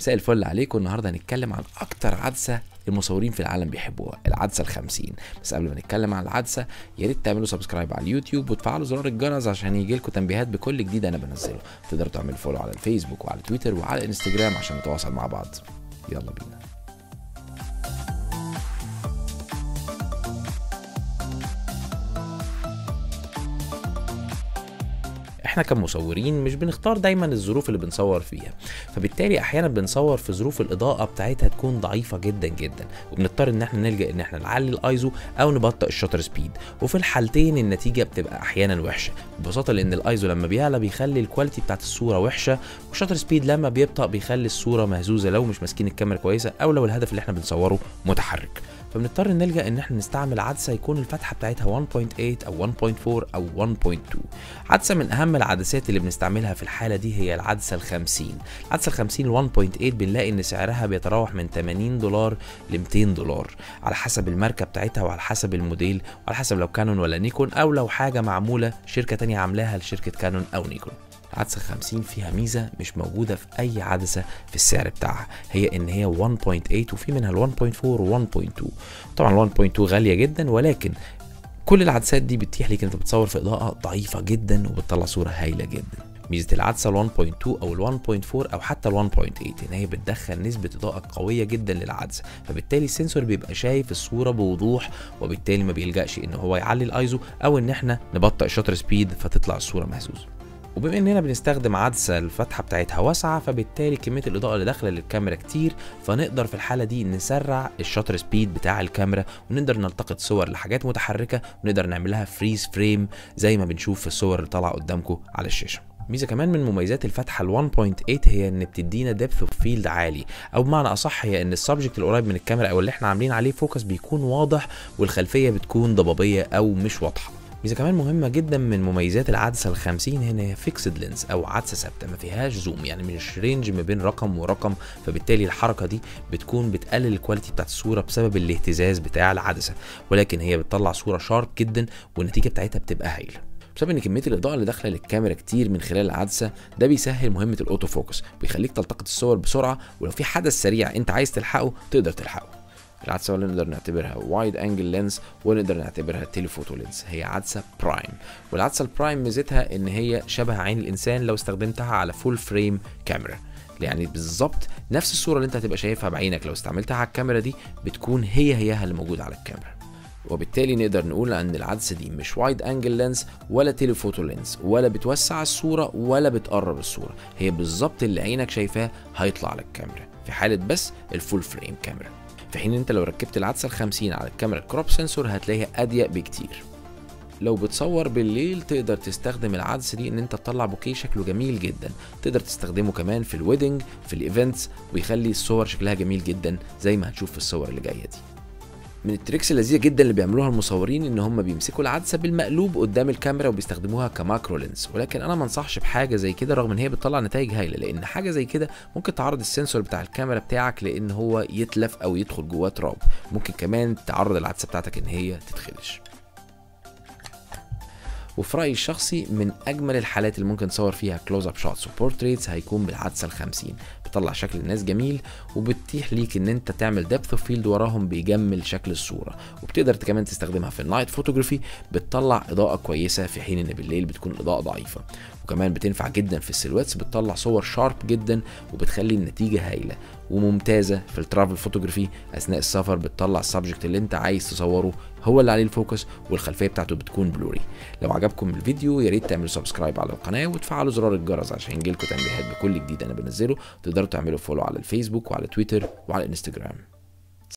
مساء الفل عليكم النهارده هنتكلم عن اكتر عدسه المصورين في العالم بيحبوها العدسه الخمسين بس قبل ما نتكلم عن العدسه يا ريت تعملوا سبسكرايب على اليوتيوب وتفعلوا زرار الجرس عشان يجي لكم تنبيهات بكل جديد انا بنزله تقدروا تعملوا فولو على الفيسبوك وعلى تويتر وعلى الانستجرام عشان نتواصل مع بعض يلا بينا احنا كمصورين مش بنختار دايما الظروف اللي بنصور فيها فبالتالي احيانا بنصور في ظروف الاضاءه بتاعتها تكون ضعيفه جدا جدا وبنضطر ان احنا نلجا ان احنا نعلي الايزو او نبطئ الشاتر سبيد وفي الحالتين النتيجه بتبقى احيانا وحشه ببساطه لان الايزو لما بيعلى بيخلي الكواليتي بتاعت الصوره وحشه والشاتر سبيد لما بيبطأ بيخلي الصوره مهزوزه لو مش ماسكين الكاميرا كويسه او لو الهدف اللي احنا بنصوره متحرك فبنضطر نلجا ان احنا نستعمل عدسه يكون الفتحه بتاعتها 1.8 او 1.4 او 1.2 عدسه من اهم العدسات اللي بنستعملها في الحاله دي هي العدسه ال50 العدسه ال50 ال 1.8 بنلاقي ان سعرها بيتراوح من 80 دولار ل 200 دولار على حسب الماركه بتاعتها وعلى حسب الموديل وعلى حسب لو كانون ولا نيكون او لو حاجه معموله شركه تانية عاملاها لشركه كانون او نيكون العدسة 50 فيها ميزة مش موجودة في أي عدسة في السعر بتاعها هي إن هي 1.8 وفي منها ال 1.4 و 1.2 طبعا 1.2 غالية جدا ولكن كل العدسات دي بتتيح ليك انت بتصور في اضاءه ضعيفه جدا وبتطلع صوره هايله جدا ميزه العدسه ال 1.2 او ال 1.4 او حتى ال 1.8 ان هي بتدخل نسبه اضاءه قويه جدا للعدسه فبالتالي السنسور بيبقى شايف الصوره بوضوح وبالتالي ما بيلجاش ان هو يعلي الايزو او ان احنا نبطئ الشاتر سبيد فتطلع الصوره مهزوزه وبما اننا بنستخدم عدسه الفتحه بتاعتها واسعه فبالتالي كميه الاضاءه اللي داخله للكاميرا كتير فنقدر في الحاله دي نسرع الشاتر سبيد بتاع الكاميرا ونقدر نلتقط صور لحاجات متحركه ونقدر نعملها فريز فريم زي ما بنشوف في الصور اللي طالعه قدامكم على الشاشه ميزه كمان من مميزات الفتحه ال 1.8 هي ان بتدينا ديبث اوف فيلد عالي او بمعنى اصح هي ان السبجكت القريب من الكاميرا او اللي احنا عاملين عليه فوكس بيكون واضح والخلفيه بتكون ضبابيه او مش واضحه ميزه كمان مهمه جدا من مميزات العدسه ال 50 هنا هي فيكسد لينز او عدسه ثابته ما فيهاش زوم يعني مش رينج ما بين رقم ورقم فبالتالي الحركه دي بتكون بتقلل الكواليتي بتاعت الصوره بسبب الاهتزاز بتاع العدسه ولكن هي بتطلع صوره شارب جدا والنتيجه بتاعتها بتبقى هايله بسبب ان كميه الاضاءه اللي داخله للكاميرا كتير من خلال العدسه ده بيسهل مهمه الاوتو فوكس بيخليك تلتقط الصور بسرعه ولو في حدث سريع انت عايز تلحقه تقدر تلحقه العدسه ولا نقدر نعتبرها وايد انجل لينز ونقدر نعتبرها تيليفوتو لينز هي عدسه برايم والعدسه البرايم ميزتها ان هي شبه عين الانسان لو استخدمتها على فول فريم كاميرا يعني بالظبط نفس الصوره اللي انت هتبقى شايفها بعينك لو استعملتها على الكاميرا دي بتكون هي هيها اللي موجوده على الكاميرا وبالتالي نقدر نقول ان العدسه دي مش وايد انجل لينز ولا تيليفوتو لينز ولا بتوسع الصوره ولا بتقرب الصوره هي بالظبط اللي عينك شايفاه هيطلع على الكاميرا في حاله بس الفول فريم كاميرا في حين انت لو ركبت العدسه ال 50 على الكاميرا الكروب سنسور هتلاقيها اضيق بكتير لو بتصور بالليل تقدر تستخدم العدسه دي ان انت تطلع بوكيه شكله جميل جدا تقدر تستخدمه كمان في الويدنج في الايفنتس ويخلي الصور شكلها جميل جدا زي ما هتشوف في الصور اللي جايه دي من التريكس اللذيذه جدا اللي بيعملوها المصورين ان هم بيمسكوا العدسه بالمقلوب قدام الكاميرا وبيستخدموها كماكرو لينس ولكن انا ما انصحش بحاجه زي كده رغم ان هي بتطلع نتائج هايله لان حاجه زي كده ممكن تعرض السنسور بتاع الكاميرا بتاعك لان هو يتلف او يدخل جواه تراب ممكن كمان تعرض العدسه بتاعتك ان هي تتخدش وفي رايي الشخصي من اجمل الحالات اللي ممكن تصور فيها كلوز اب شوتس وبورتريتس هيكون بالعدسه ال 50 بتطلع شكل الناس جميل وبتتيح ليك ان انت تعمل ديبث اوف فيلد وراهم بيجمل شكل الصوره وبتقدر كمان تستخدمها في النايت فوتوغرافي بتطلع اضاءه كويسه في حين ان بالليل بتكون الاضاءه ضعيفه وكمان بتنفع جدا في السيلويتس بتطلع صور شارب جدا وبتخلي النتيجه هايله وممتازه في الترافل فوتوغرافي اثناء السفر بتطلع السبجكت اللي انت عايز تصوره هو اللي عليه الفوكس والخلفيه بتاعته بتكون بلوري لو عجبكم الفيديو يا ريت تعملوا سبسكرايب على القناه وتفعلوا زرار الجرس عشان يجيلكم تنبيهات بكل جديد انا بنزله تقدروا تعملوا فولو على الفيسبوك وعلى تويتر وعلى الانستجرام